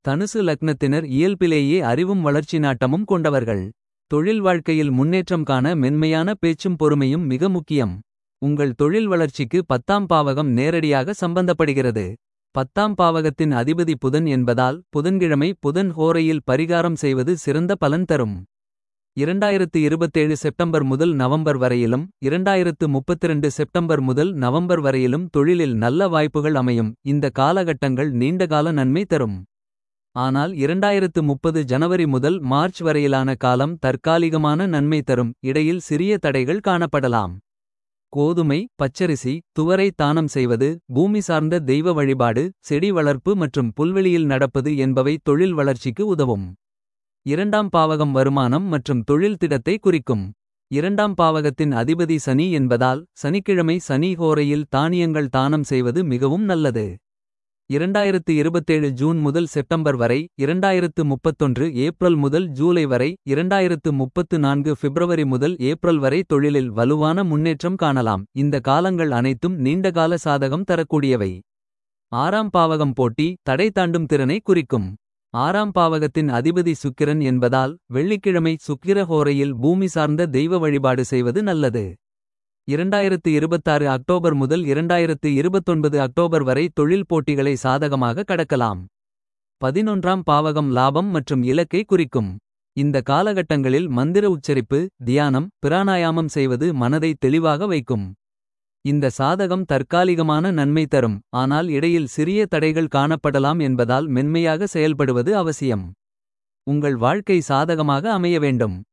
தனுசு லக்னத்தினர் இயல்பிலேயே அறிவும் வளர்ச்சி நாட்டமும் கொண்டவர்கள். தொழில் வாழ்க்கையில் முன்னேற்றம் காண மென்மையான பேச்சும் பொறுமையும் மிக முக்கியம். உங்கள் தொழில் வளர்ச்சிக்கு பத்தாம் பாவகம் நேரடியாக சம்பந்தப்படுகிறது. பத்தாம் பாவகத்தின் அதிபதி புதன் என்பதால் புதன்கிழமை புதன் ஹோரையில் பரிகாரம் செய்வது சிறந்த பலன் தரும். 2027 செப்டம்பர் முதல் நவம்பர் வரையிலும் 2032 செப்டம்பர் முதல் நவம்பர் வரையிலும் தொழிலில் நல்ல வாய்ப்புகள் அமையும். இந்த காலகட்டங்கள் நீண்டகால நன்மை தரும். ஆனால் 2030 ஜனவரி முதல் மார்ச் வரையிலான காலம் தற்காலிகமான நன்மை தரும். இடையில் சிறிய தடைகள் காணப்படலாம். கோதுமை பச்சரிசி துவரை தானம் செய்வது பூமி சார்ந்த தெய்வ வழிபாடு செடி வளர்ப்பு மற்றும் புல்வெளியில் நடப்பது என்பவை தொழில் வளர்ச்சிக்கு உதவும். இரண்டாம் பாவகம் வருமானம் மற்றும் தொழில் திடத்தை குறிக்கும். இரண்டாம் பாவகத்தின் அதிபதி சனி என்பதால் சனிக்கிழமை சனி ஹோரையில் தானியங்கள் தானம் செய்வது மிகவும் நல்லது. 2027 ஜூன் முதல் செப்டம்பர் வரை 2031 ஏப்ரல் முதல் ஜூலை வரை 2034 பிப்ரவரி முதல் ஏப்ரல் வரை தொழிலில் வலுவான முன்னேற்றம் காணலாம். இந்த காலங்கள் அனைத்தும் நீண்டகால சாதகம் தரக்கூடியவை. ஆறாம் பாவகம் போட்டி தடை தாண்டும் திறனை குறிக்கும். ஆறாம் பாவகத்தின் அதிபதி சுக்கிரன் என்பதால் வெள்ளிக்கிழமை சுக்கிர ஹோரையில் பூமி சார்ந்த தெய்வ வழிபாடு செய்வது நல்லது. 2026 அக்டோபர் முதல் 2029 அக்டோபர் வரை தொழில் போட்டிகளை சாதகமாக கடக்கலாம். பதினொன்றாம் பாவகம் லாபம் மற்றும் இலக்கை குறிக்கும். இந்த காலகட்டங்களில் மந்திர உச்சரிப்பு தியானம் பிராணாயாமம் செய்வது மனதை தெளிவாக வைக்கும். இந்த சாதகம் தற்காலிகமான நன்மை தரும் ஆனால் இடையில் சிறிய தடைகள் காணப்படலாம் என்பதால் மென்மையாக செயல்படுவது அவசியம். உங்கள் வாழ்க்கை சாதகமாக அமைய வேண்டும்.